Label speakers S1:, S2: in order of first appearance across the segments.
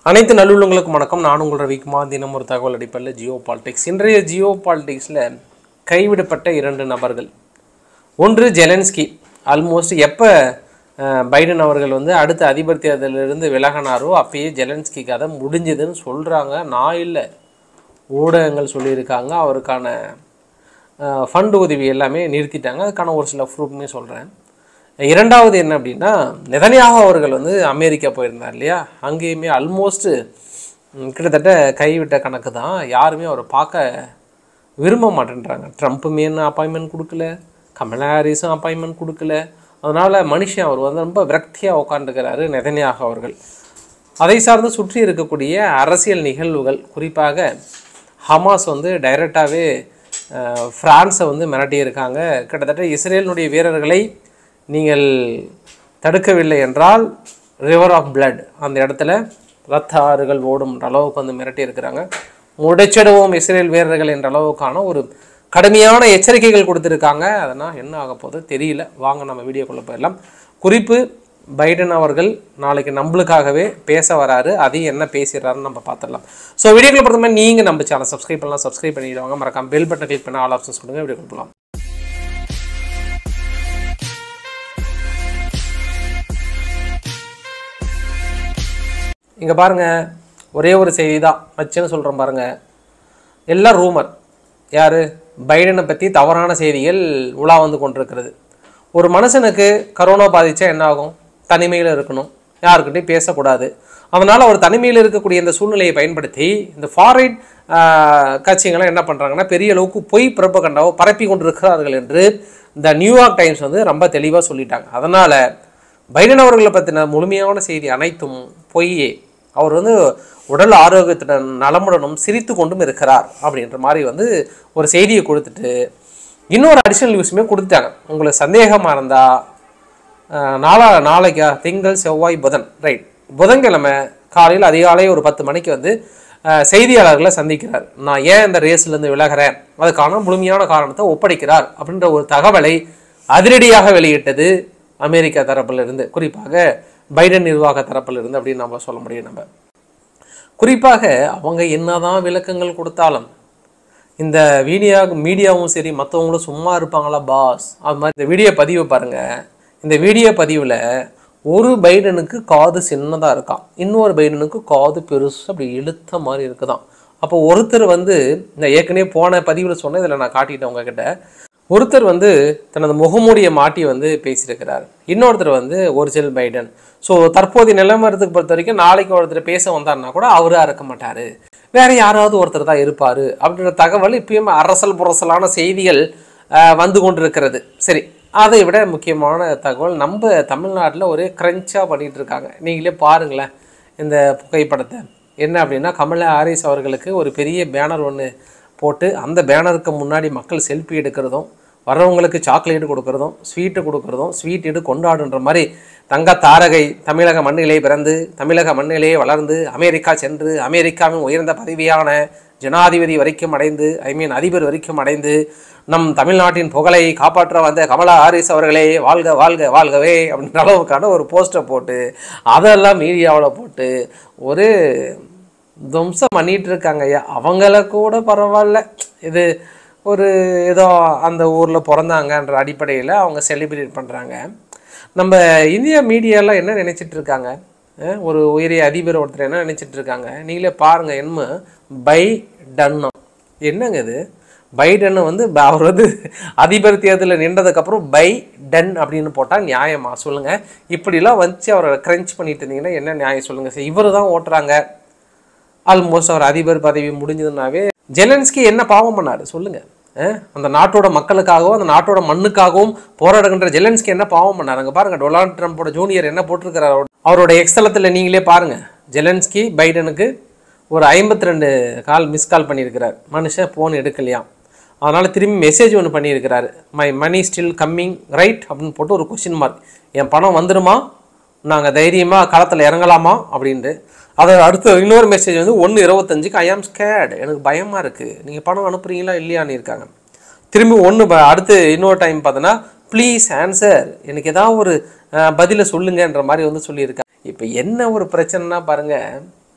S1: அனைத்து நல்லுள்ளங்களுக்கும் வணக்கம் நான் உங்கள் ரவிக்குமார் தினம் ஒரு தகவல் அடிப்படையில் ஜியோ பாலிடிக்ஸ் இன்றைய ஜியோ பாலிடிக்ஸில் கைவிடப்பட்ட இரண்டு நபர்கள் ஒன்று ஜெலன்ஸ்கி ஆல்மோஸ்ட் எப்போ பைடன் அவர்கள் வந்து அடுத்த அதிபர் தேர்தலிலிருந்து விலகினாரோ அப்பயே ஜெலன்ஸ்கி கதை முடிஞ்சதுன்னு சொல்கிறாங்க நான் இல்லை ஊடகங்கள் சொல்லியிருக்காங்க அவருக்கான ஃபண்ட் உதவி எல்லாமே நிறுத்திட்டாங்க அதுக்கான ஒரு சில ப்ரூஃப்மே சொல்கிறேன் இரண்டாவது என்ன அப்படின்னா நெதனியாக அவர்கள் வந்து அமெரிக்கா போயிருந்தார் இல்லையா அங்கேயுமே ஆல்மோஸ்ட் கிட்டத்தட்ட கைவிட்ட கணக்கு தான் யாருமே அவரை பார்க்க விரும்ப மாட்டேன்றாங்க ட்ரம்ப்புமே என்ன அப்பாயின்மெண்ட் கொடுக்கல கமலா ஹாரிஸும் அப்பாயின்மெண்ட் கொடுக்கல அதனால் மனுஷன் அவர் வந்து ரொம்ப விரக்தியாக உட்காந்துக்கிறாரு நெதனியாக அவர்கள் அதை சார்ந்து சுற்றி இருக்கக்கூடிய அரசியல் நிகழ்வுகள் குறிப்பாக ஹமாஸ் வந்து டைரெக்டாகவே ஃப்ரான்ஸை வந்து மிரட்டியிருக்காங்க கிட்டத்தட்ட இஸ்ரேலினுடைய வீரர்களை நீங்கள் தடுக்கவில்லை என்றால் ரிவர் ஆஃப் blood அந்த இடத்துல ரத்த ஆறுகள் ஓடும் என்ற அளவுக்கு வந்து மிரட்டி இருக்கிறாங்க முடைச்சிடுவோம் இஸ்ரேல் வீரர்கள் என்ற அளவுக்கான ஒரு கடுமையான எச்சரிக்கைகள் கொடுத்துருக்காங்க அதனால் என்ன ஆக போகுது தெரியல வாங்க நம்ம வீடியோக்குள்ளே போயிடலாம் குறிப்பு பைடன் அவர்கள் நாளைக்கு நம்மளுக்காகவே பேச வராரு அதையும் என்ன பேசுகிறாருன்னு நம்ம பார்த்துடலாம் ஸோ வீடியோக்குள்ள பொறுத்த மாதிரி நீங்கள் நம்ம சேனல் சப்ஸ்கிரைப் பண்ணலாம் சப்ஸ்கிரைப் பண்ணிடுவாங்க மறக்காம பெல் பட்டன் கிளிக் பண்ண ஆல் ஆப்ஷன்ஸ் கொடுங்க வீடியோ போகலாம் இங்கே பாருங்க ஒரே ஒரு செய்தி தான் வச்சுன்னு சொல்கிறேன் பாருங்க எல்லாம் ரூமர் யார் பைடனை பற்றி தவறான செய்திகள் உலா வந்து கொண்டிருக்கிறது ஒரு மனுஷனுக்கு கரோனா பாதிச்சா என்ன ஆகும் தனிமையில் இருக்கணும் யாருக்கிட்டையும் பேசக்கூடாது அதனால் அவர் தனிமையில் இருக்கக்கூடிய இந்த சூழ்நிலையை பயன்படுத்தி இந்த ஃபாரின் கட்சிகள்லாம் என்ன பண்ணுறாங்கன்னா பெரிய அளவுக்கு பொய் பிறப்பகண்டாவோ பரப்பி கொண்டிருக்கிறார்கள் என்று இந்த நியூயார்க் டைம்ஸ் வந்து ரொம்ப தெளிவாக சொல்லிட்டாங்க அதனால் பைடன் அவர்களை பற்றின முழுமையான செய்தி அனைத்தும் பொய்யே அவர் வந்து உடல் ஆரோக்கியத்துடன் நலமுடனும் சிரித்து கொண்டும் இருக்கிறார் அப்படின்ற மாதிரி வந்து ஒரு செய்தியை கொடுத்துட்டு இன்னொரு அடிஷனல் நியூஸுமே கொடுத்துட்டாங்க உங்களுக்கு சந்தேகமாக இருந்தால் நாளா நாளைக்கா திங்கள் செவ்வாய் புதன் ரைட் புதன்கிழமை காலையில் அதிகாலை ஒரு பத்து மணிக்கு வந்து அஹ், செய்தியாளர்களை சந்திக்கிறார் நான் ஏன் இந்த ரேஸ்லேருந்து விலகிறேன் அதுக்கான முழுமையான காரணத்தை ஒப்படைக்கிறார் அப்படின்ற ஒரு தகவலை அதிரடியாக வெளியிட்டது அமெரிக்கா தரப்பிலிருந்து குறிப்பாக பைடன் நிர்வாக தரப்பிலிருந்து அப்படின்னு நம்ம சொல்ல முடியும் நம்ம குறிப்பாக அவங்க என்னதான் விளக்கங்கள் கொடுத்தாலும் இந்த வீடியோ மீடியாவும் சரி மற்றவங்களும் சும்மா இருப்பாங்களா பாஸ் அது மாதிரி இந்த வீடியோ பதிவை பாருங்க இந்த வீடியோ பதிவில் ஒரு பைடனுக்கு காது சின்னதாக இருக்கான் இன்னொரு பைடனுக்கு காது பெருசு அப்படி இழுத்த மாதிரி இருக்குதாம் அப்போ ஒருத்தர் வந்து இந்த ஏற்கனவே போன பதிவில் சொன்னேன் இதில் நான் காட்டிட்டேன் உங்ககிட்ட ஒருத்தர் வந்து தனது முகமூடியை மாட்டி வந்து பேசியிருக்கிறார் இன்னொருத்தர் வந்து ஒரிஜினல் பைடன் ஸோ தற்போதைய நிலவரத்துக்கு பொறுத்த வரைக்கும் நாளைக்கு ஒருத்தர் பேச வந்தார்னா கூட அவராக இருக்க மாட்டார் வேற யாராவது ஒருத்தர் தான் இருப்பார் அப்படின்ற தகவல் இப்பயும் அரசல் புரசலான செய்திகள் அஹ், வந்து கொண்டிருக்கிறது சரி அதை விட முக்கியமான தகவல் நம்ம தமிழ்நாட்டில் ஒரே க்ரன்ச்சாக பண்ணிட்டு இருக்காங்க நீங்களே பாருங்களேன் இந்த புகைப்படத்தை என்ன அப்படின்னா கமலா ஹாரிஸ் அவர்களுக்கு ஒரு பெரிய பேனர் ஒன்று போட்டு அந்த பேனருக்கு முன்னாடி மக்கள் செல்ஃபி எடுக்கிறதும் வர்றவங்களுக்கு சாக்லேட் கொடுக்கறதும் ஸ்வீட்டு கொடுக்கறதும் ஸ்வீட் எடு கொண்டாடுன்ற மாதிரி தங்க தாரகை தமிழக மண்ணிலே பிறந்து தமிழக மண்ணிலே வளர்ந்து அமெரிக்கா சென்று அமெரிக்காவின் உயர்ந்த பதவியான ஜனாதிபதி வரைக்கும் அடைந்து ஐ மீன் அதிபர் வரைக்கும் அடைந்து நம் தமிழ்நாட்டின் புகழை காப்பாற்ற வந்த கமலா ஹாரிஸ் அவர்களே வாழ்க வாழ்க வாழ்கவே அப்படின்ற அளவுக்கான ஒரு போஸ்டர் போட்டு அதெல்லாம் மீடியாவில் போட்டு ஒரு துவம்சம் பண்ணிட்டு இருக்காங்க ஐயா அவங்கள கூட பரவாயில்ல இது ஒரு ஏதோ அந்த ஊரில் பிறந்தாங்கன்ற அடிப்படையில் அவங்க செலிப்ரேட் பண்ணுறாங்க நம்ம இந்திய மீடியாலாம் என்ன நினைச்சிட்டு இருக்காங்க அஹ் ஒரு உயரிய அதிபர் ஒருத்தர் என்ன நினைச்சிட்டு இருக்காங்க நீங்களே பாருங்கள் என்ன பை டன்னம் என்னங்க இது பைடன் வந்து ப- அவர் வந்து அதிபர் தேர்தலில் நின்றதுக்கப்புறம் பை டன் அப்படின்னு போட்டால் நியாயமா சொல்லுங்கள் இப்படிலாம் வச்சு அவரை க்ரன்ச் பண்ணிட்டு இருந்தீங்கன்னா என்ன நியாயம் சொல்லுங்கள் சார் இவர் தான் ஓட்டுறாங்க ஆல்மோஸ்ட் அவர் அதிபர் பதவி முடிஞ்சதுனாவே ஜெலன்ஸ்கி என்ன பாவம் பண்ணாரு சொல்லுங்க அஹ்? அந்த நாட்டோட மக்களுக்காகவும் அந்த நாட்டோட மண்ணுக்காகவும் போராடுகின்ற ஜெலன்ஸ்கி என்ன பாவம் பண்ணாரு அங்க பாருங்க டொனால்ட் ட்ரம்ப்போட ஜூனியர் என்ன போட்டிருக்கிறார் அவரோட- அவரோட எக்ஸ்தலத்தில் நீங்களே பாருங்க ஜெலன்ஸ்கி பைடனுக்கு ஒரு ஐம்பத்தி ரெண்டு கால் மிஸ் கால் பண்ணியிருக்கிறார் மனுஷன் ஃபோன் எடுக்கலையாம் அதனால் திரும்பி மெசேஜ் ஒன்று பண்ணியிருக்கிறாரு my money still coming right அப்படின்னு போட்டு ஒரு கொஷின் மார்க் என் பணம் வந்துடுமா நாங்கள் தைரியமாக களத்தில் இறங்கலாமா அப்படின்ட்டு அதை அடுத்து இன்னொரு மெசேஜ் வந்து ஒன்று இருபத்தஞ்சுக்கு ஐ ஆம் ஸ்கேட் எனக்கு பயமாக இருக்குது நீங்கள் பணம் அனுப்புறீங்களா இல்லையான்னு இருக்காங்க திரும்பி ஒன்று அடுத்து இன்னொரு டைம் பார்த்தோன்னா ப்ளீஸ் ஆன்சர் எனக்கு ஏதாவது ஒரு அஹ், பதிலை சொல்லுங்கன்ற மாதிரி வந்து சொல்லியிருக்காங்க இப்போ என்ன ஒரு பிரச்சனைனா பாருங்கள்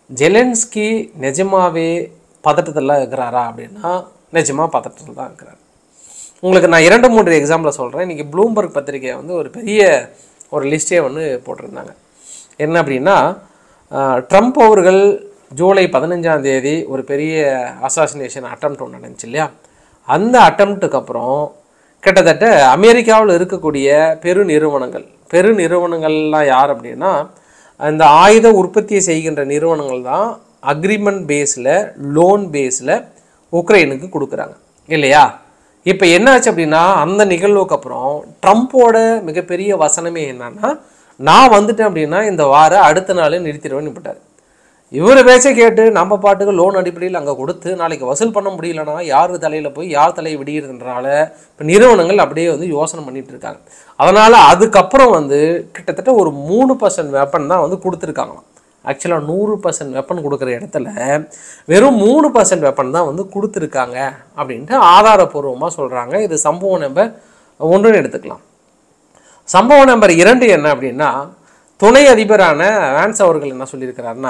S1: ஜெலன்ஸ்கி நிஜமாவே பதட்டத்தில் இருக்கிறாரா அப்படின்னா நிஜமாக பதட்டத்தில் தான் இருக்கிறார் உங்களுக்கு நான் இரண்டு மூன்று எக்ஸாம்பிளை சொல்கிறேன் இன்றைக்கி ப்ளூம்பர்க் பத்திரிகை வந்து ஒரு பெரிய ஒரு லிஸ்ட்டே வந்து போட்டிருந்தாங்க என்ன அப்படின்னா ஆஹ், ட்ரம்ப் அவர்கள் ஜூலை பதினஞ்சாம் தேதி ஒரு பெரிய அசாசினேஷன் அட்டம் ஒன்று நடந்துச்சு இல்லையா அந்த அட்டம்ப்ட்டுக்கு அப்புறம் கிட்டத்தட்ட அமெரிக்காவில் இருக்கக்கூடிய பெரு நிறுவனங்கள் பெரு நிறுவனங்கள்லாம் யார் அப்படின்னா அந்த ஆயுத உற்பத்தியை செய்கின்ற நிறுவனங்கள் தான் அக்ரிமெண்ட் பேஸில் லோன் பேஸில் உக்ரைனுக்கு கொடுக்குறாங்க இல்லையா இப்போ என்னாச்சு அப்படின்னா அந்த நிகழ்வுக்கு அப்புறம் ட்ரம்ப்போட மிகப்பெரிய வசனமே என்னன்னா நான் வந்துட்டேன் அப்படின்னா இந்த வாரம் அடுத்த நாளே நிறுத்திடுவேன்னு விட்டார் இவர் பேச்சை கேட்டு நம்ம பாட்டுக்கு லோன் அடிப்படையில் அங்கே கொடுத்து நாளைக்கு வசூல் பண்ண முடியலன்னா யார் தலையில் போய் யார் தலையை விடிகிறதுனால இப்போ நிறுவனங்கள் அப்படியே வந்து யோசனை பண்ணிட்டு இருக்காங்க அதனால் அதுக்கப்புறம் வந்து கிட்டத்தட்ட ஒரு மூணு பர்சன்ட் வெப்பன் தான் வந்து கொடுத்துருக்காங்களாம் ஆக்சுவலாக நூறு பர்சன்ட் வெப்பன் கொடுக்குற இடத்துல வெறும் மூணு பர்சன்ட் வெப்பன் தான் வந்து கொடுத்துருக்காங்க அப்படின்ட்டு ஆதாரபூர்வமாக சொல்கிறாங்க இது சம்பவம் நம்ம ஒன்றுன்னு எடுத்துக்கலாம் சம்பவம் நம்பர் இரண்டு என்ன அப்படின்னா துணை அதிபரான வேன்ஸ் அவர்கள் என்ன சொல்லியிருக்கிறாருன்னா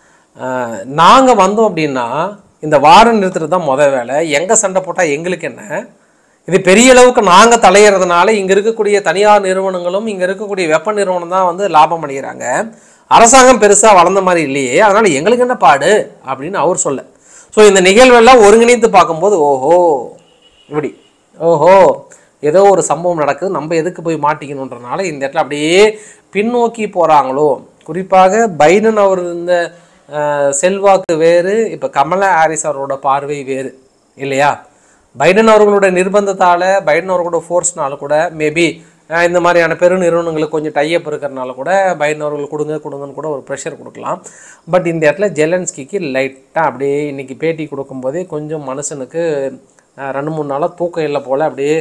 S1: நாங்கள் வந்தோம் அப்படின்னா இந்த வாரம் நிறுத்துறது தான் முத வேலை எங்கே சண்டை போட்டால் எங்களுக்கு என்ன இது பெரிய அளவுக்கு நாங்கள் தலையிறதுனால இங்கே இருக்கக்கூடிய தனியார் நிறுவனங்களும் இங்கே இருக்கக்கூடிய வெப்ப நிறுவனம் தான் வந்து லாபம் அடைகிறாங்க அரசாங்கம் பெருசாக வளர்ந்த மாதிரி இல்லையே அதனால் எங்களுக்கு என்ன பாடு அப்படின்னு அவர் சொல்ல ஸோ இந்த நிகழ்வெல்லாம் ஒருங்கிணைத்து பார்க்கும்போது ஓஹோ இப்படி ஓஹோ ஏதோ ஒரு சம்பவம் நடக்குது நம்ம எதுக்கு போய் மாட்டிக்கணுன்றனால இந்த இடத்துல அப்படியே பின்னோக்கி போகிறாங்களோ குறிப்பாக பைடன் அவர் இந்த அஹ், செல்வாக்கு வேறு இப்போ கமலா ஹாரிஸ் அவரோட பார்வை வேறு இல்லையா பைடன் அவர்களோட நிர்பந்தத்தால் பைடன் அவர்களோட ஃபோர்ஸ்னால கூட மேபி இந்த மாதிரியான பெரு நிறுவனங்களுக்கு கொஞ்சம் டைப் இருக்கிறனால கூட பைடன் அவர்கள் கொடுங்க கொடுங்கன்னு கூட ஒரு ப்ரெஷர் கொடுக்கலாம் பட் இந்த இடத்துல ஜெலன்ஸ்கிக்கு லைட்டாக அப்படியே இன்னைக்கு பேட்டி கொடுக்கும்போதே கொஞ்சம் மனுஷனுக்கு அஹ், ரெண்டு மூணு நாளாக தூக்கம் இல்லை போல் அப்படியே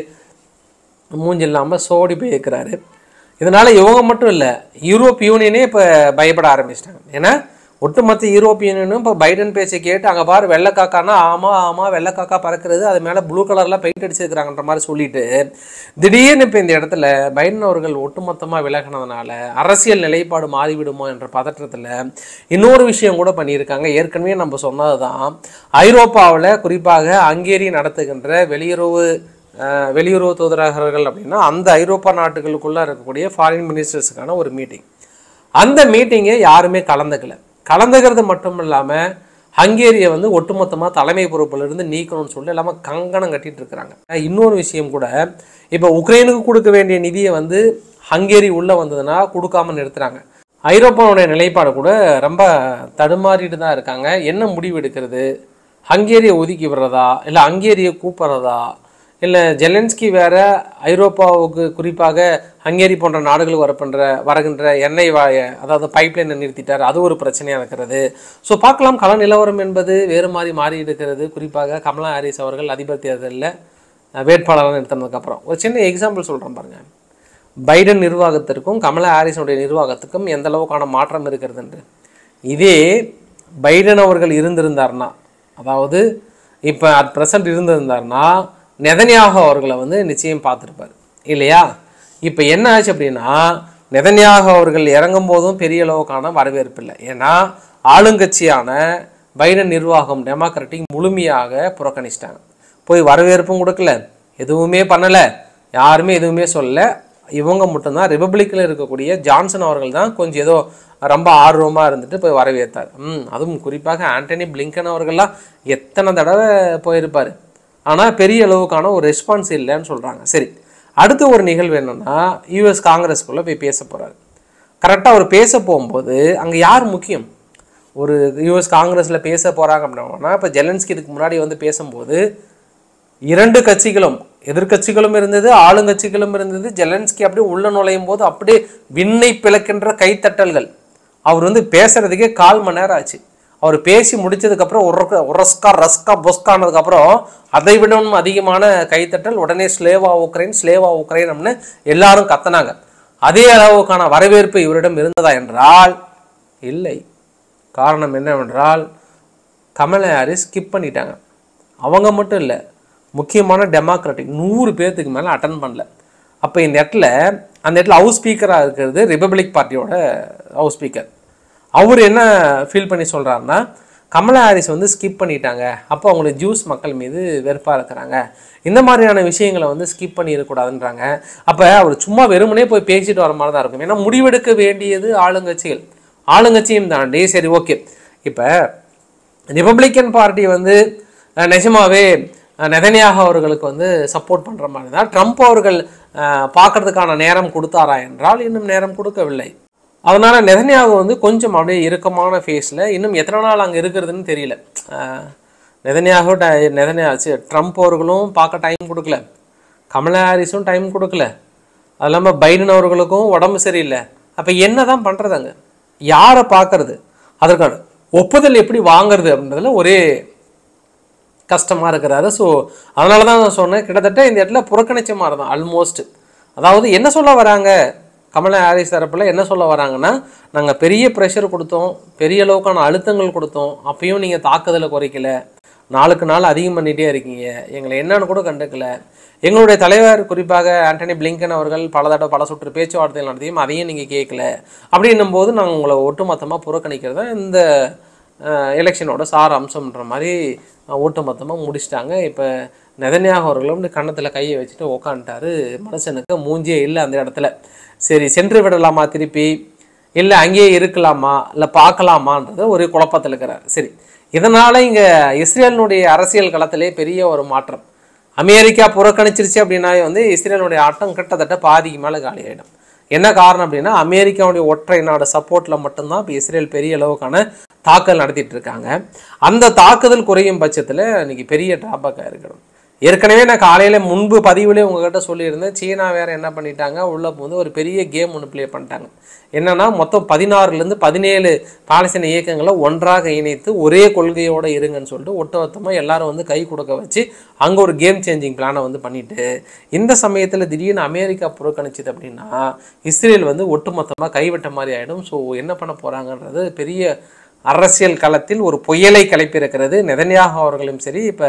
S1: மூஞ்சி இல்லாமல் சோடி போய் இருக்கிறாரு இதனால் இவங்க மட்டும் இல்லை யூரோப் யூனியனே இப்போ பயப்பட ஆரம்பிச்சிட்டாங்க ஏன்னா ஒட்டுமொத்த யூரோப் யூனியனும் இப்போ பைடன் பேச்சை கேட்டு அங்கே பாரு வெள்ளைக்காக்கானா ஆமாம் ஆமாம் வெள்ளைக்காக்கா பறக்கிறது அது மேலே ப்ளூ கலரில் பெயிண்ட் அடிச்சிருக்கிறாங்கன்ற மாதிரி சொல்லிட்டு திடீர்னு இப்போ இந்த இடத்துல பைடன் அவர்கள் ஒட்டுமொத்தமாக விலகினதுனால அரசியல் நிலைப்பாடு மாறிவிடுமோ என்ற பதற்றத்தில் இன்னொரு விஷயம் கூட பண்ணியிருக்காங்க ஏற்கனவே நம்ம சொன்னது தான் ஐரோப்பாவில் குறிப்பாக ஹங்கேரி நடத்துகின்ற வெளியுறவு அஹ், வெளியுறவு தூதரகர்கள் அப்படின்னா அந்த ஐரோப்பா நாட்டுகளுக்குள்ளே இருக்கக்கூடிய ஃபாரின் மினிஸ்டர்ஸுக்கான ஒரு மீட்டிங் அந்த மீட்டிங்கை யாருமே கலந்துக்கல கலந்துக்கிறது மட்டும் இல்லாமல் ஹங்கேரியை வந்து ஒட்டுமொத்தமாக தலைமை பொறுப்புல இருந்து நீக்கணும்னு சொல்லி எல்லாமே கங்கணம் கட்டிட்டு இருக்கிறாங்க இன்னொரு விஷயம் கூட இப்போ உக்ரைனுக்கு கொடுக்க வேண்டிய நிதியை வந்து ஹங்கேரி உள்ளே வந்ததுன்னா கொடுக்காம நிறுத்துறாங்க ஐரோப்பாவுடைய நிலைப்பாடு கூட ரொம்ப தடுமாறிட்டு தான் இருக்காங்க என்ன முடிவு எடுக்கிறது ஹங்கேரியை ஒதுக்கி விடுறதா இல்லை ஹங்கேரியை கூப்பிட்றதா இல்லை ஜெலன்ஸ்கி வேற ஐரோப்பாவுக்கு குறிப்பாக ஹங்கேரி போன்ற நாடுகளுக்கு வர பண்ற வருகின்ற எண்ணெய் வாய அதாவது பைப்லைனை நிறுத்திட்டார் அது ஒரு பிரச்சனையாக இருக்கிறது ஸோ பார்க்கலாம் கள நிலவரம் என்பது வேறு மாதிரி மாறி இருக்கிறது குறிப்பாக கமலா ஹாரிஸ் அவர்கள் அதிபர் தேர்தலில் வேட்பாளராக நிறுத்தினதுக்கப்புறம் ஒரு சின்ன எக்ஸாம்பிள் சொல்கிறேன் பாருங்க பைடன் நிர்வாகத்திற்கும் கமலா ஹாரிஸுடைய நிர்வாகத்துக்கும் எந்த அளவுக்கான மாற்றம் இருக்கிறது என்று இதே பைடன் அவர்கள் இருந்திருந்தார்னா அதாவது இப்போ அட் ப்ரெசன்ட் இருந்திருந்தார்னா நெதன்யாகு அவர்களை வந்து நிச்சயம் பார்த்துருப்பார் இல்லையா இப்போ என்ன ஆச்சு அப்படின்னா நெதன்யாகு அவர்கள் இறங்கும் போதும் பெரிய அளவுக்கான வரவேற்பு இல்லை ஏன்னா ஆளுங்கட்சியான பைடன் நிர்வாகம் டெமோக்ராட்டிக் முழுமையாக புறக்கணிச்சிட்டாங்க போய் வரவேற்பும் கொடுக்கல எதுவுமே பண்ணலை யாருமே எதுவுமே சொல்லல இவங்க மட்டும்தான் ரிபப்ளிக்கில் இருக்கக்கூடிய ஜான்சன் அவர்கள் தான் கொஞ்சம் ஏதோ ரொம்ப ஆர்வமாக இருந்துட்டு போய் வரவேற்றார் ம் அதுவும் குறிப்பாக ஆண்டனி பிளிங்கன் அவர்கள்லாம் எத்தனை தடவை போயிருப்பார் ஆனால் பெரிய அளவுக்கான ஒரு ரெஸ்பான்ஸ் இல்லைன்னு சொல்கிறாங்க சரி அடுத்து ஒரு நிகழ்வு என்னன்னா யூஎஸ் காங்கிரஸ்குள்ளே போய் பேச போகிறாரு கரெக்டாக அவர் பேச போகும்போது அங்கே யார் முக்கியம் ஒரு யூஎஸ் காங்கிரஸில் பேச போகிறாங்க அப்படின்னா இப்போ ஜெலன்ஸ்கி இதுக்கு முன்னாடி வந்து பேசும்போது இரண்டு கட்சிகளும் எதிர்க்கட்சிகளும் இருந்தது ஆளுங்கட்சிகளும் இருந்தது ஜெலன்ஸ்கி அப்படியே உள்ள நுழையும் போது அப்படியே விண்ணை பிளக்கின்ற கைத்தட்டல்கள் அவர் வந்து பேசுறதுக்கே கால் மணி நேரம் ஆச்சு அவர் பேசி முடிச்சதுக்கப்புறம் உரக்க உரஸ்கா ரஸ்கா பொஸ்கானதுக்கப்புறம் அதை விடவும் அதிகமான கைத்தட்டல் உடனே ஸ்லேவா உக்ரைன் ஸ்லேவா உக்ரைன் அப்படின்னு எல்லாரும் கத்துனாங்க அதே அளவுக்கான வரவேற்பு இவரிடம் இருந்ததா என்றால் இல்லை காரணம் என்னவென்றால் கமலா ஹாரிஸ் ஸ்கிப் பண்ணிட்டாங்க அவங்க மட்டும் இல்லை முக்கியமான டெமோக்ராட்டிக் நூறு பேர்த்துக்கு மேலே அட்டன் பண்ணல அப்போ இந்த இடத்துல அந்த இடத்துல ஹவுஸ் ஸ்பீக்கராக இருக்கிறது ரிபப்ளிக் பார்ட்டியோட ஹவுஸ் ஸ்பீக்கர் அவர் என்ன ஃபீல் பண்ணி சொல்கிறாருன்னா கமலா ஹாரிஸ் வந்து ஸ்கிப் பண்ணிட்டாங்க அப்போ அவங்களுக்கு ஜூஸ் மக்கள் மீது வெறுப்பாக இருக்கிறாங்க இந்த மாதிரியான விஷயங்களை வந்து ஸ்கிப் பண்ணிடக்கூடாதுன்றாங்க அப்போ அவர் சும்மா வெறுமனே போய் பேசிட்டு வர மாதிரி தான் இருக்கும் ஏன்னா முடிவெடுக்க வேண்டியது ஆளுங்கட்சிகள் ஆளுங்கட்சியும் தாண்டி சரி ஓகே இப்போ ரிப்பப்ளிக்கன் பார்ட்டி வந்து அஹ், நிஜமாவே அஹ், நெதன்யாகு அவர்களுக்கு வந்து சப்போர்ட் பண்ணுற மாதிரி தான் ட்ரம்ப் அவர்கள் அஹ், பார்க்கறதுக்கான நேரம் கொடுத்தாரா என்றால் இன்னும் நேரம் கொடுக்கவில்லை அதனால நெதன்யாகு வந்து கொஞ்சம் அப்படியே இறுக்கமான ஃபேஸில் இன்னும் எத்தனை நாள் அங்கே இருக்கிறதுன்னு தெரியல அஹ், நெதன்யாகு ட- நெதன்யா ச்சே, ட்ரம்ப் அவர்களும் பார்க்க டைம் கொடுக்கல கமலா ஹாரிஸும் டைம் கொடுக்கல அது இல்லாமல் பைடன் அவர்களுக்கும் உடம்பு சரியில்லை அப்போ என்ன தான் பண்ணுறதாங்க யாரை பார்க்கறது அதற்கான ஒப்புதல் எப்படி வாங்குறது அப்படின்றதுல ஒரே கஷ்டமாக இருக்கிறாரு ஸோ அதனால தான் நான் சொன்னேன் கிட்டத்தட்ட இந்த இடத்துல புறக்கணிச்ச மாதிரி தான் ஆல்மோஸ்ட் அதாவது என்ன சொல்ல வராங்க கமலா ஹாரிஸ் தரப்பில் என்ன சொல்ல வராங்கன்னா நாங்கள் பெரிய ப்ரெஷர் கொடுத்தோம் பெரிய அளவுக்கான அழுத்தங்கள் கொடுத்தோம் அப்பயும் நீங்கள் தாக்குதலை குறைக்கல நாளுக்கு நாள் அதிகம் பண்ணிகிட்டே இருக்கீங்க எங்களை என்னன்னு கூட கண்டுக்கல எங்களுடைய தலைவர் குறிப்பாக ஆண்டனி பிளிங்கன் அவர்கள் பல தடவை பல சுற்று பேச்சுவார்த்தைகள் நடத்தியும் அதையும் நீங்கள் கேட்கல அப்படின்னும் போது நாங்கள் உங்களை ஒட்டுமொத்தமாக புறக்கணிக்கிறத இந்த எலெக்ஷனோட சார அம்சம்ன்ற மாதிரி ஒட்டுமொத்தமாக முடிச்சிட்டாங்க இப்போ நெதன்யாக அவர்களும் இப்படி கன்னத்தில் கையை வச்சுட்டு உக்காந்துட்டாரு மனுஷனுக்கு மூஞ்சியே இல்லை அந்த இடத்துல சரி சென்று விடலாமா திருப்பி இல்லை அங்கேயே இருக்கலாமா இல்லை பார்க்கலாமான்றது ஒரு குழப்பத்தில் இருக்கிறார் சரி இதனால் இங்கே இஸ்ரேலினுடைய அரசியல் களத்திலே பெரிய ஒரு மாற்றம் அமெரிக்கா புறக்கணிச்சிருச்சு அப்படின்னாவே வந்து இஸ்ரேலுடைய ஆட்டம் கிட்டத்தட்ட பாதிக்கு மேலே காலி ஆகிடும் என்ன காரணம் அப்படின்னா அமெரிக்காவுடைய ஒற்றை நாடு சப்போர்ட்டில் மட்டும்தான் இப்போ இஸ்ரேல் பெரிய அளவுக்கான தாக்கல் நடத்திட்டு இருக்காங்க அந்த தாக்குதல் குறையும் பட்சத்தில் இன்னைக்கு பெரிய டிராபேக்காக இருக்கணும் ஏற்கனவே நான் காலையில் முன்பு பதிவுலேயே உங்ககிட்ட சொல்லியிருந்தேன் சீனா வேற என்ன பண்ணிட்டாங்க உள்ளே வந்து ஒரு பெரிய கேம் ஒன்று ப்ளே பண்ணிட்டாங்க என்னன்னா மொத்தம் பதினாறுலேருந்து பதினேழு பாலஸ்தீன இயக்கங்களை ஒன்றாக இணைத்து ஒரே கொள்கையோடு இருங்கன்னு சொல்லிட்டு ஒட்டுமொத்தமாக எல்லாரும் வந்து கை கொடுக்க வச்சு அங்கே ஒரு கேம் சேஞ்சிங் பிளானை வந்து பண்ணிட்டு இந்த சமயத்தில் திடீர்னு அமெரிக்கா புறக்கணிச்சது அப்படின்னா இஸ்ரேல் வந்து ஒட்டுமொத்தமாக கைவிட்ட மாதிரி ஆகிடும் ஸோ என்ன பண்ண போகிறாங்கன்றது பெரிய அரசியல் களத்தில் ஒரு புயலை கிளப்பியிருக்கிறது நெதன்யாகு அவர்களும் சரி இப்போ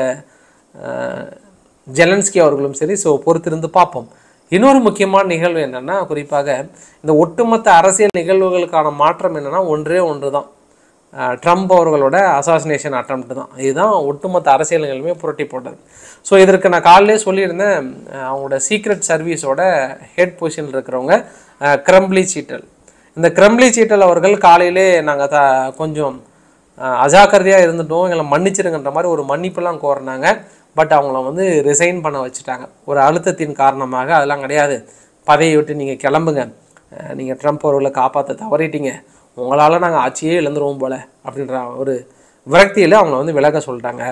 S1: ஜெலன்ஸ்கி அவர்களும் சரி ஸோ பொறுத்திருந்து பார்ப்போம் இன்னொரு முக்கியமான நிகழ்வு என்னன்னா குறிப்பாக இந்த ஒட்டுமொத்த அரசியல் நிகழ்வுகளுக்கான மாற்றம் என்னன்னா ஒன்றே ஒன்று தான் அஹ், ட்ரம்ப் அவர்களோட அசாசினேஷன் அட்டம்ப்ட் தான் இதுதான் ஒட்டுமொத்த அரசியல் நிகழ்வுமே புரட்டி போட்டது ஸோ இதற்கு நான் காலையிலே சொல்லியிருந்தேன் அஹ், அவங்களோட சீக்ரெட் சர்வீஸோட ஹெட் பொசிஷனில் இருக்கிறவங்க அஹ், கிரம்ப்லி சீட்டல் இந்த கிரம்ப்லி சீட்டல் அவர்கள் காலையிலே நாங்கள் த கொஞ்சம் அஹ், அஜாக்கிரதையா இருந்துட்டோம் எங்களை மன்னிச்சிருங்கன்ற மாதிரி ஒரு மன்னிப்பெல்லாம் கோரினாங்க பட் அவங்கள வந்து ரிசைன் பண்ண வச்சுட்டாங்க ஒரு அழுத்தத்தின் காரணமாக அதெல்லாம் கிடையாது பதவியை விட்டு நீங்கள் கிளம்புங்க அஹ், நீங்கள் ட்ரம்ப் அவர்களை காப்பாற்ற தவறிட்டீங்க உங்களால் நாங்கள் ஆட்சியே இழந்துருவோம் போல அப்படின்ற ஒரு விரக்தியில் அவங்கள வந்து விலக சொல்லிட்டாங்க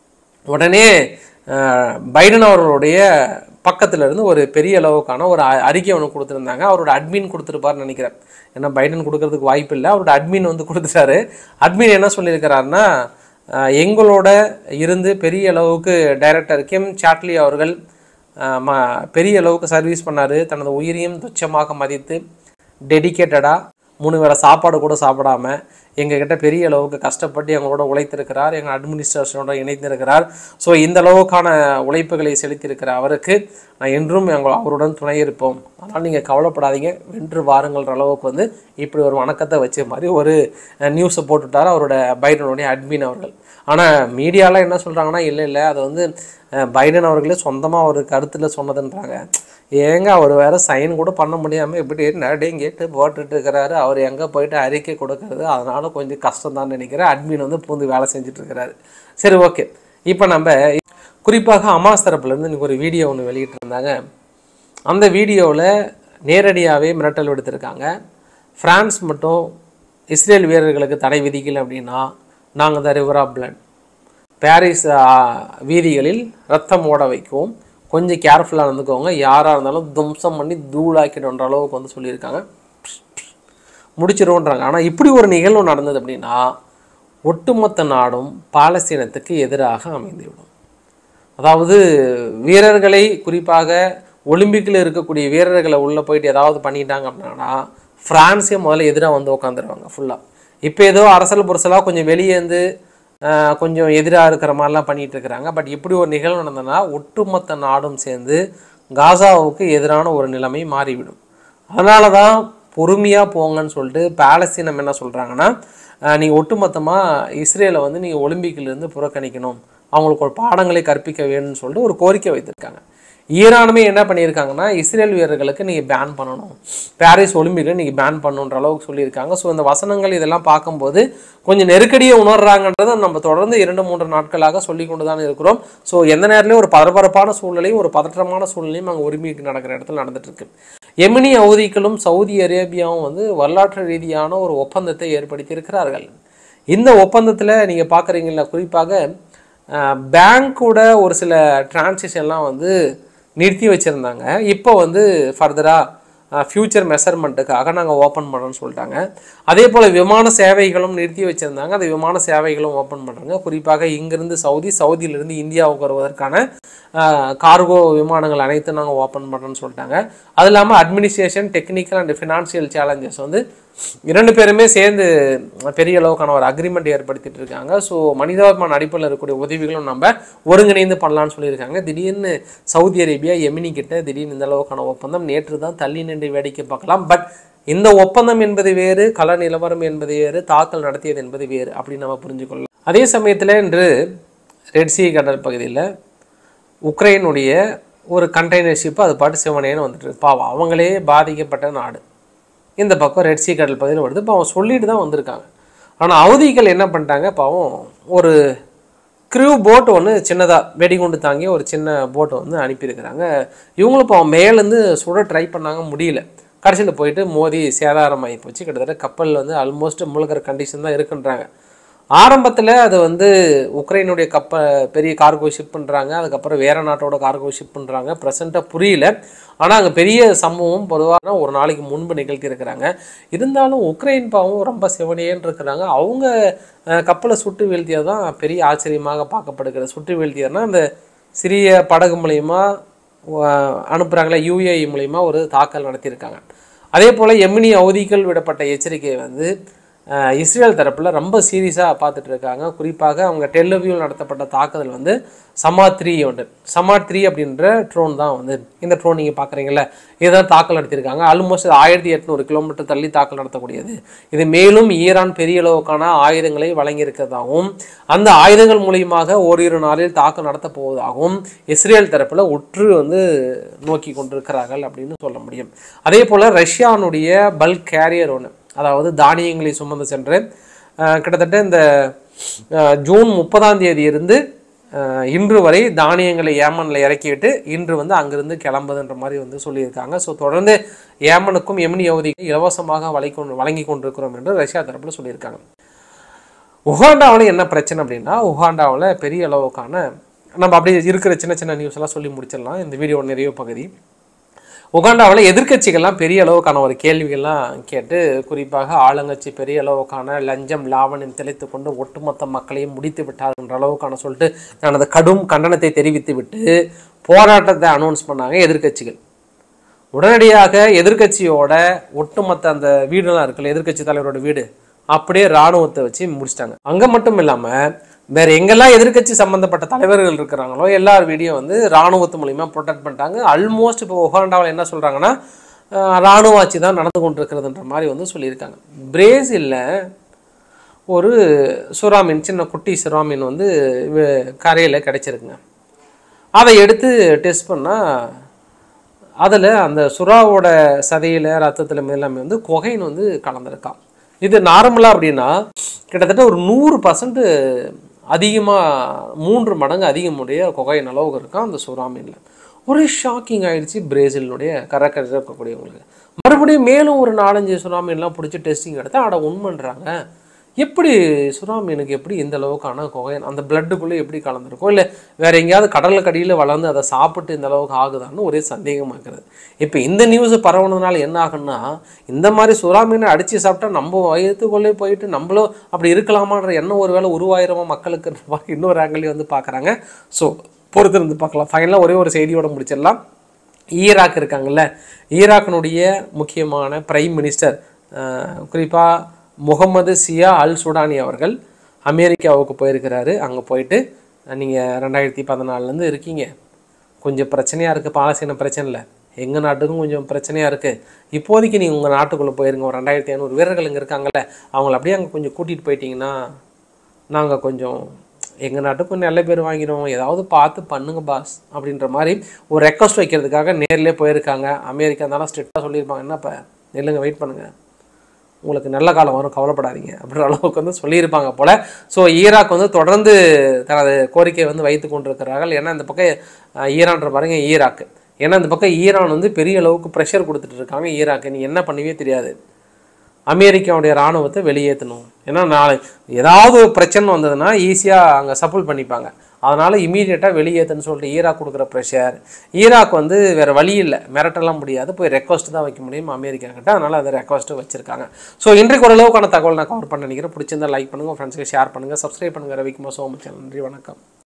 S1: உடனே அஹ், பைடன் அவர்களுடைய பக்கத்துல இருந்து ஒரு பெரிய அளவுக்கான ஒரு அ- அறிக்கை ஒன்று கொடுத்துருந்தாங்க அவரோட அட்மின் கொடுத்துருப்பாருன்னு நினைக்கிறேன் ஏன்னா பைடன் கொடுக்கறதுக்கு வாய்ப்பு இல்லை அவரோட அட்மின் வந்து கொடுத்துட்டாரு அட்மின் என்ன சொல்லியிருக்கிறாருன்னா அஹ், எங்களோட இருந்து பெரிய அளவுக்கு டைரக்டர் கிம் சாட்லி அவர்கள் அஹ், ம பெரிய அளவுக்கு சர்வீஸ் பண்ணாரு தனது உயிரையும் துச்சமாக மதித்து டெடிகேட்டடாக மூணு வேளை சாப்பாடு கூட சாப்பிடாம எங்ககிட்ட பெரிய அளவுக்கு கஷ்டப்பட்டு எங்களோட உழைத்திருக்கிறார் எங்கள் அட்மினிஸ்ட்ரேஷனோட இணைந்திருக்கிறார் ஸோ இந்த அளவுக்கான உழைப்புகளை செலுத்தியிருக்கிற அவருக்கு நான் என்றும் எங்கள் அவருடன் துணை இருப்போம் அதனால் நீங்கள் கவலைப்படாதீங்க வென்று வாருங்கள்ன்ற அளவுக்கு வந்து இப்படி ஒரு வணக்கத்தை வச்ச மாதிரி ஒரு நியூஸை போட்டுட்டார் அவரோட பைடனுடைய அட்மின் அவர்கள் ஆனால் மீடியாலாம் என்ன சொல்கிறாங்கன்னா இல்லை இல்லை அது வந்து அஹ், பைடன் அவர்களே சொந்தமாக ஒரு கருத்தில் சொன்னதுன்றாங்க ஏங்க அவர் வேற சைன் கூட பண்ண முடியாமல் இப்படி நடையும் கேட்டு போட்டுட்டு இருக்கிறாரு அவர் எங்கே போயிட்டு அறிக்கை கொடுக்கறது அதனால கொஞ்சம் கஷ்டம் தான் நினைக்கிறேன் அட்மின் வந்து பூந்து வேலை செஞ்சுட்டு இருக்கிறாரு சரி ஓகே இப்போ நம்ம குறிப்பாக அமாஸ் தரப்புலேருந்து இன்னைக்கு ஒரு வீடியோ ஒன்று வெளியிட்டிருந்தாங்க அந்த வீடியோவில் நேரடியாகவே மிரட்டல் விடுத்திருக்காங்க பிரான்ஸ் மட்டும் இஸ்ரேல் வீரர்களுக்கு தடை விதிக்கல அப்படின்னா நாங்கள் the river of blood Paris ஆ, வீதிகளில் ரத்தம் ஓட வைக்குவோம் கொஞ்சம் கேர்ஃபுல்லாக இருந்துக்கோங்க யாராக இருந்தாலும் தும்சம் பண்ணி தூளாக்கிடுன்ற அளவுக்கு வந்து சொல்லியிருக்காங்க முடிச்சிருவோன்றாங்க ஆனால் இப்படி ஒரு நிகழ்வு நடந்தது அப்படின்னா ஒட்டுமொத்த நாடும் பாலஸ்தீனத்துக்கு எதிராக அமைந்துவிடும் அதாவது வீரர்களை குறிப்பாக ஒலிம்பிக்கில் இருக்கக்கூடிய வீரர்களை உள்ளே போயிட்டு ஏதாவது பண்ணிட்டாங்க அப்படின்னா ஃப்ரான்ஸே முதல்ல எதிராக வந்து உட்காந்துருவாங்க ஃபுல்லாக இப்போ ஏதோ அரசல் புரசலாக கொஞ்சம் வெளியே இருந்து ஆஹ், கொஞ்சம் எதிராக இருக்கிற மாதிரிலாம் பண்ணிட்டு இருக்கிறாங்க பட் இப்படி ஒரு நிகழ்வு நடந்ததுன்னா ஒட்டுமொத்த நாடும் சேர்ந்து காசாவுக்கு எதிரான ஒரு நிலைமை மாறிவிடும் அதனால தான் பொறுமையாக போங்கன்னு சொல்லிட்டு பாலஸ்தீனம் என்ன சொல்கிறாங்கன்னா நீங்கள் ஒட்டுமொத்தமாக இஸ்ரேலை வந்து நீங்கள் ஒலிம்பிக்கிலேருந்து புறக்கணிக்கணும் அவங்களுக்கு ஒரு பாடங்களை கற்பிக்க வேணும்னு சொல்லிட்டு ஒரு கோரிக்கை வைத்திருக்காங்க ஈரானுமே என்ன பண்ணியிருக்காங்கன்னா இஸ்ரேல் வீரர்களுக்கு நீங்கள் பேன் பண்ணணும் பாரிஸ் ஒலிம்பிக்கை நீங்கள் பேன் பண்ணணுன்ற அளவுக்கு சொல்லியிருக்காங்க ஸோ இந்த வசனங்கள் இதெல்லாம் பார்க்கும்போது கொஞ்சம் நெருக்கடியை உணர்றாங்கன்றதை நம்ம தொடர்ந்து இரண்டு மூன்று நாட்களாக சொல்லி கொண்டு தான் இருக்கிறோம் ஸோ எந்த நேரத்துலையும் ஒரு பரபரப்பான சூழ்நிலையும் ஒரு பதற்றமான சூழ்நிலையும் அங்கே ஒலிம்பிக் நடக்கிற இடத்துல நடந்துட்டு இருக்கு எமினி அவதிகளும் சவுதி அரேபியாவும் வந்து வரலாற்று ரீதியான ஒரு ஒப்பந்தத்தை ஏற்படுத்தி இருக்கிறார்கள் இந்த ஒப்பந்தத்தில் நீங்கள் பார்க்குறீங்களா குறிப்பாக பேங்க்கோட ஒரு சில டிரான்சிஷன்லாம் வந்து நிறுத்தி வச்சுருந்தாங்க இப்போ வந்து ஃபர்தராக ஃப்யூச்சர் மெஷர்மெண்ட்டுக்காக நாங்கள் ஓப்பன் பண்ணுறோன்னு சொல்லிட்டாங்க அதே போல் விமான சேவைகளும் நிறுத்தி வச்சுருந்தாங்க அந்த விமான சேவைகளும் ஓப்பன் பண்ணுறாங்க குறிப்பாக இங்கிருந்து சவுதி சவுதியிலிருந்து இந்தியாவுக்கு வருவதற்கான கார்கோ விமானங்கள் அனைத்தும் நாங்கள் ஓப்பன் பண்ணுறோன்னு சொல்லிட்டாங்க அது இல்லாமல் administration technical and financial challenges வந்து இரண்டு பேருமே சேர்ந்து பெரிய அளவுக்கான ஒரு அக்ரிமெண்ட் ஏற்படுத்திட்டு இருக்காங்க ஸோ மனிதாபிமான அடிப்படையில் இருக்கக்கூடிய உதவிகளும் நம்ம ஒருங்கிணைந்து பண்ணலாம்னு சொல்லியிருக்காங்க திடீர்னு சவுதி அரேபியா எமினி கிட்ட திடீர்னு இந்த அளவுக்கான ஒப்பந்தம் நேற்று தான் தள்ளி நின்று வேடிக்கை பார்க்கலாம் பட் இந்த ஒப்பந்தம் என்பது வேறு கள நிலவரம் என்பது வேறு தாக்கல் நடத்தியது என்பது வேறு அப்படின்னு நம்ம புரிஞ்சுக்கொள்ளலாம் அதே சமயத்தில் இன்று ரெட்சி கடல் பகுதியில் உக்ரைனுடைய ஒரு கண்டெய்னர் ஷிப் அது பாட்டு சிவனேன்னு வந்துட்டு இருக்கு. பாவம் அவங்களே பாதிக்கப்பட்ட நாடு இந்த பக்கம் ரெட் சீ கடல் பகுதியில் வருது பாவம் சொல்லிட்டு தான் வந்திருக்காங்க ஆனால் அவதிகள் என்ன பண்ணிட்டாங்க பாவம் ஒரு க்ரூ போட் ஒன்று சின்னதாக வெடிகுண்டு தாங்கி ஒரு சின்ன போட்டை வந்து அனுப்பியிருக்கிறாங்க இவங்களும் பாவம் மேலேருந்து சுட ட்ரை பண்ணாங்க முடியல கடைசியில் போயிட்டு மோதி சேதாரம் ஆகி போச்சு கிட்டத்தட்ட கப்பல் வந்து ஆல்மோஸ்ட் முழுகிற கண்டிஷன் தான் இருக்குன்றாங்க ஆரம்பத்தில் அது வந்து உக்ரைனுடைய கப்ப பெரிய கார்கோ ஷிப் பண்ணுறாங்க அதுக்கப்புறம் வேற நாட்டோட கார்கோ ஷிப் பண்ணுறாங்க ப்ரெசண்ட்டாக புரியல ஆனால் அங்கே பெரிய சம்பவம் பொதுவாக ஒரு நாளைக்கு முன்பு நிகழ்த்தி இருக்கிறாங்க இருந்தாலும் உக்ரைன் பாவம் ரொம்ப சிவனேன்னு இருக்கிறாங்க அவங்க அஹ், கப்பலை சுட்டு வீழ்த்தியது தான் பெரிய ஆச்சரியமாக பார்க்கப்படுகிறது சுட்டு வீழ்த்தியதுனா அந்த சிறிய படகு மூலயமா அனுப்புகிறாங்களே யூஏஇ மூலயமா ஒரு தாக்கல் நடத்தியிருக்காங்க அதே போல் எமினி அவதிகள் விடப்பட்ட எச்சரிக்கையை வந்து அஹ், இஸ்ரேல் தரப்பில் ரொம்ப சீரியஸாக பார்த்துட்டு இருக்காங்க குறிப்பாக அவங்க டெல்லவியூவில் நடத்தப்பட்ட தாக்குதல் வந்து சமா த்ரீ ஒன்று சமா த்ரீ அப்படின்ற ட்ரோன் தான் வந்து இந்த ட்ரோன் நீங்கள் பார்க்குறீங்களா இதுதான் தாக்கல் நடத்தியிருக்காங்க ஆல்மோஸ்ட் ஆயிரத்தி எட்நூறு கிலோமீட்டர் தள்ளி தாக்கல் நடத்தக்கூடியது இது மேலும் ஈரான் பெரிய அளவுக்கான ஆயுதங்களை வழங்கியிருக்கிறதாகவும் அந்த ஆயுதங்கள் மூலியமாக ஓரிரு நாளில் தாக்கல் நடத்தப் போவதாகவும் இஸ்ரேல் தரப்பில் உற்று வந்து நோக்கி கொண்டிருக்கிறார்கள் அப்படின்னு சொல்ல முடியும் அதே போல் ரஷ்யானுடைய பல்க் கேரியர் ஒன்று அதாவது தானியங்களை சுமந்து சென்று அஹ், கிட்டத்தட்ட இந்த அஹ், ஜூன் முப்பதாம் தேதி இருந்து அஹ், இன்று வரை தானியங்களை ஏமனில் இறக்கிவிட்டு இன்று வந்து அங்கிருந்து கிளம்புதுன்ற மாதிரி வந்து சொல்லியிருக்காங்க ஸோ தொடர்ந்து ஏமனுக்கும் எமினி அவதிக்கு இலவசமாக வழங்கி கொண்டு வழங்கி கொண்டிருக்கிறோம் என்று ரஷ்யா தரப்பில் சொல்லியிருக்காங்க உகாண்டாவில் என்ன பிரச்சனை அப்படின்னா உகாண்டாவில் பெரிய அளவுக்கான நம்ம அப்படியே இருக்கிற சின்ன சின்ன நியூஸ் எல்லாம் சொல்லி முடிச்சிடலாம் இந்த வீடியோ நிறைய பகுதி உகாண்டாவில் எதிர்க்கட்சிகள்லாம் பெரிய அளவுக்கான ஒரு கேள்விகள்லாம் கேட்டு குறிப்பாக ஆளுங்கட்சி பெரிய அளவுக்கான லஞ்சம் லாவணம் தெளித்து கொண்டு ஒட்டுமொத்த மக்களையும் முடித்து விட்டார் என்ற அளவுக்கான சொல்லிட்டு தனது கடும் கண்டனத்தை தெரிவித்து விட்டு போராட்டத்தை அனௌன்ஸ் பண்ணாங்க எதிர்க்கட்சிகள் உடனடியாக எதிர்க்கட்சியோட ஒட்டுமொத்த அந்த வீடுலாம் இருக்குல்ல எதிர்க்கட்சி தலைவரோட வீடு அப்படியே இராணுவத்தை வச்சு முடிச்சிட்டாங்க அங்கே மட்டும் இல்லாமல் வேற எங்கெல்லாம் எதிர்க்கட்சி சம்பந்தப்பட்ட தலைவர்கள் இருக்கிறாங்களோ எல்லார் வீடியோ வந்து இராணுவத்து மூலியமா ப்ரொடெக்ட் பண்ணிட்டாங்க ஆல்மோஸ்ட் இப்போ உகாண்டாவில் என்ன சொல்கிறாங்கன்னா இராணுவ ஆட்சி தான் நடந்து கொண்டிருக்கிறதுன்ற மாதிரி வந்து சொல்லியிருக்காங்க பிரேசிலில் ஒரு சுறாமீன் சின்ன குட்டி சுறாமீன் வந்து கரையில் கிடைச்சிருக்குங்க அதை எடுத்து டெஸ்ட் பண்ணால் அதில் அந்த சுறாவோட சதையில் ரத்தத்தில் எல்லாமே வந்து கொகைன் வந்து கலந்துருக்கான் இது நார்மலாக அப்படின்னா கிட்டத்தட்ட ஒரு நூறு பர்சன்ட் அதிகமாக மூன்று மடங்கு அதிகமுடைய கொகைன் அளவுக்கு இருக்கான் அந்த சுறா மீனில் ஒரே ஷாக்கிங் ஆயிடுச்சு பிரேசிலுடைய கரக்கரையில் இருக்கக்கூடியவங்களுக்கு மறுபடியும் மேலும் ஒரு நாலஞ்சு சுறா மீன்லாம் பிடிச்சி டெஸ்டிங் எடுத்து அட உண்மைன்றாங்க எப்படி சுறா மீனுக்கு எப்படி இந்த அளவுக்கான கொகைன் அந்த பிளட்டுக்குள்ளே எப்படி கலந்துருக்கும் இல்லை வேற எங்கேயாவது கடலுக்கு அடியில் வளர்ந்து அதை சாப்பிட்டு இந்த அளவுக்கு ஆகுதான்னு ஒரே சந்தேகமாக இருக்கிறது இப்போ இந்த நியூஸ் பரவுனதுனால என்ன ஆகுன்னா இந்த மாதிரி சுறா மீனை அடித்து சாப்பிட்டா நம்ம வயிற்றுக்குள்ளே போயிட்டு நம்மளும் அப்படி இருக்கலாமான்ற எண்ணம் ஒரு வேளை உருவாயிரமா மக்களுக்கு இன்னொரு ஆங்கிலையும் வந்து பார்க்குறாங்க ஸோ பொறுத்திருந்து பார்க்கலாம் ஃபைனலாக ஒரே ஒரு செய்தியோட முடிச்சிடலாம் ஈராக் இருக்காங்கல்ல ஈராக்கினுடைய முக்கியமான பிரைம் மினிஸ்டர் குறிப்பாக முகமது சியா அல் சுடானி அவர்கள் அமெரிக்காவுக்கு போயிருக்கிறாரு அங்கே போயிட்டு நீங்கள் ரெண்டாயிரத்தி பதினாலுலேருந்து இருக்கீங்க கொஞ்சம் பிரச்சனையாக இருக்குது பாலஸ்தீன பிரச்சனை இல்லை எங்கள் நாட்டுக்கும் கொஞ்சம் பிரச்சனையாக இருக்குது இப்போதைக்கு நீங்கள் உங்கள் நாட்டுக்குள்ளே போயிருங்க ஒரு ரெண்டாயிரத்தி ஐநூறு வீரர்கள் இங்கே இருக்காங்கல்ல அவங்கள அப்படியே அங்கே கொஞ்சம் கூட்டிகிட்டு போயிட்டீங்கன்னா நாங்கள் கொஞ்சம் எங்கள் நாட்டுக்கும் நல்ல பேர் வாங்கிடுவோம் ஏதாவது பார்த்து பண்ணுங்க பாஸ் அப்படின்ற மாதிரி ஒரு ரெக்வஸ்ட் வைக்கிறதுக்காக நேர்லேயே போயிருக்காங்க அமெரிக்கா இருந்தாலும் ஸ்ட்ரிக்டாக சொல்லியிருப்பாங்க என்னப்பா நில்லுங்க வெயிட் பண்ணுங்கள் உங்களுக்கு நல்ல காலம் வரும் கவலைப்படாதீங்க அப்படின்ற அளவுக்கு வந்து சொல்லியிருப்பாங்க போல ஸோ ஈராக் வந்து தொடர்ந்து தனது கோரிக்கையை வந்து வைத்து கொண்டிருக்கிறார்கள் ஏன்னா இந்த பக்கம் அஹ், ஈரான்ற பாருங்க ஈராக் ஏன்னா இந்த பக்கம் ஈரான் வந்து பெரிய அளவுக்கு ப்ரெஷர் கொடுத்துட்டு இருக்காங்க ஈராக்கு நீ என்ன பண்ணவே தெரியாது அமெரிக்காவுடைய இராணுவத்தை வெளியேற்றணும் ஏன்னா நாளை ஏதாவது ஒரு பிரச்சனை வந்ததுன்னா ஈஸியாக அங்கே சப்போர்ட் பண்ணிப்பாங்க அதனால் இமீடியட்டாக வெளியேற்றுன்னு சொல்லிட்டு ஈராக் கொடுக்குற ப்ரெஷர் ஈராக் வந்து வேறு வழி இல்லை மிரட்டலாம் முடியாது போய் ரெக்வஸ்ட் தான் வைக்க முடியும் அமெரிக்கா கிட்ட அதனால் அதை ரெக்வஸ்ட்டு வச்சிருக்காங்க ஸோ இன்றைக்கு ஓரளவுக்கான தகவல் நான் கவர் பண்ண நினைக்கிறேன் பிடிச்சிருந்தா லைக் பண்ணுங்கள் ஃப்ரெண்ட்ஸுக்கு ஷேர் பண்ணுங்கள் சப்ஸ்கிரைப் பண்ணுங்கள் ரவிக்குமார் சோமச்சல் நன்றி வணக்கம்